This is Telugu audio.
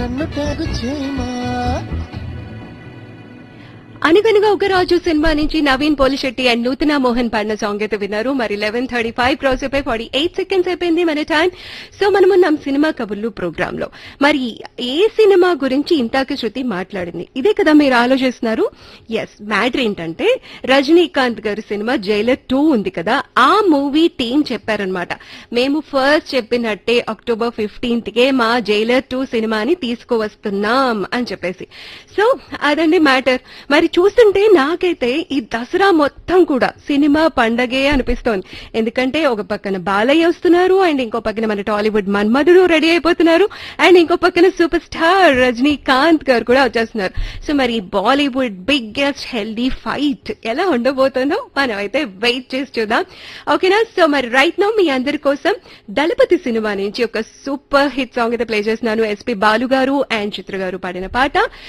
నన్ను ట్యాగు చేయమా అనగనగా ఒక రాజు సినిమా నుంచి నవీన్ పోలిశెట్టి అండ్ నూతన మోహన్ పాడిన సాంగ్ అయితే విన్నారు మరి లెవెన్ థర్టీ ఫైవ్ క్రాస్ అయిపోయి ఫార్టీ ఎయిట్ సెకండ్స్ అయిపోయింది మన టైం సో మనం ఉన్నాం సినిమా కబుర్లు ప్రోగ్రామ్ లో మరి ఏ సినిమా గురించి ఇంతాక శృతి మాట్లాడింది ఇదే కదా మీరు ఆలోచిస్తున్నారు ఎస్ మ్యాటర్ ఏంటంటే రజనీకాంత్ గారి సినిమా జైలర్ టూ ఉంది కదా ఆ మూవీ టీం చెప్పారనమాట మేము ఫస్ట్ చెప్పినట్టే అక్టోబర్ ఫిఫ్టీన్త్ కే మా జైలర్ టూ సినిమాని తీసుకువస్తున్నాం అని చెప్పేసి సో అదండి మ్యాటర్ మరి చూస్తుంటే నాకైతే ఈ దసరా మొత్తం కూడా సినిమా పండగే అనిపిస్తోంది ఎందుకంటే ఒక పక్కన బాలయ్య వస్తున్నారు అండ్ ఇంకో పక్కన మన టాలీవుడ్ మన్మధుడు రెడీ అయిపోతున్నారు అండ్ ఇంకో పక్కన సూపర్ స్టార్ రజనీకాంత్ గారు కూడా వచ్చేస్తున్నారు సో మరి బాలీవుడ్ బిగ్గెస్ట్ హెల్దీ ఫైట్ ఎలా ఉండబోతుందో మనం అయితే వెయిట్ చేసి చూద్దాం ఓకేనా సో మరి రైట్ నౌ మీ అందరి కోసం దళపతి సినిమా నుంచి ఒక సూపర్ హిట్ సాంగ్ అయితే ప్లే చేస్తున్నాను ఎస్పి బాలు గారు అండ్ చిత్ర గారు పాడిన పాట